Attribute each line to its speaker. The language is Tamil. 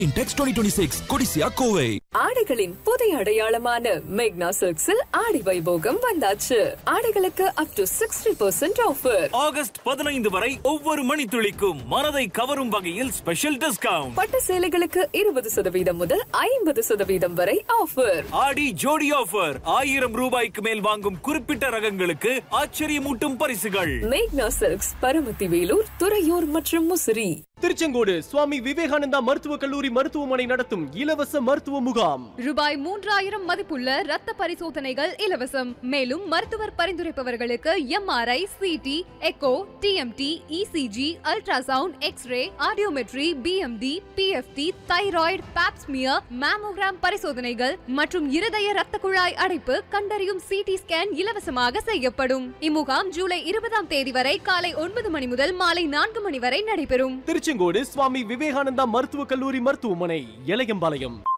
Speaker 1: Intex 2026 கொடிசியா கோவை
Speaker 2: ஆடைகளின் புதிய அடையாளமான மேக்னா சில்க்ஸில் ஆடி வைபோகம் வந்தாச்சு ஆடைகளுக்கு up to sixty percent offer
Speaker 3: August பதினைந்து வரை ஒவ்வொரு மணித்துளிக்கும் மனதை கவரும் வகையில் ஸ்பெஷல் டிஸ்கவுண்ட்
Speaker 2: பட்டு சேலைகளுக்கு இருபது சதவீதம் முதல் ஐம்பது சதவீதம் வரை ஆஃபர்
Speaker 3: ஆடி ஜோடி ஆஃபர் ஆயிரம் ரூபாய்க்கு மேல் வாங்கும் குறிப்பிட்ட ரகங்களுக்கு ஆச்சரியமூட்டும் பரிசுகள்
Speaker 2: மேக்னா சில்க்ஸ் பரமத்தி வேலூர் துறையூர் மற்றும் முசிறி
Speaker 4: திருச்செங்கோடு சுவாமி விவேகானந்தா மருத்துவக் கல்லூரி மருத்துவமனை நடத்தும் இலவச மருத்துவ முகாம்
Speaker 5: ரூபாய் மூன்றாயிரம் மதிப்புள்ள ரத்த பரிசோதனைகள் இலவசம் மேலும் மருத்துவர் பரிந்துரைப்பவர்களுக்கு MRI CT echo TMT ECG ultrasound X-ray audiometry BMD PFT thyroid pap smear mammogram பரிசோதனைகள் மற்றும் இருதய ரத்த குழாய் அடைப்பு கண்டறியும் சிடி ஸ்கேன் இலவசமாக செய்யப்படும் இம்முகாம் ஜூலை இருபதாம் தேதி வரை காலை ஒன்பது மணி முதல் மாலை நான்கு மணி வரை நடைபெறும்
Speaker 4: திருச்செங்கோடு சுவாமி விவேகானந்தா மருத்துவக் கல்லூரி மருத்துவமனை இளையம்பாளையம்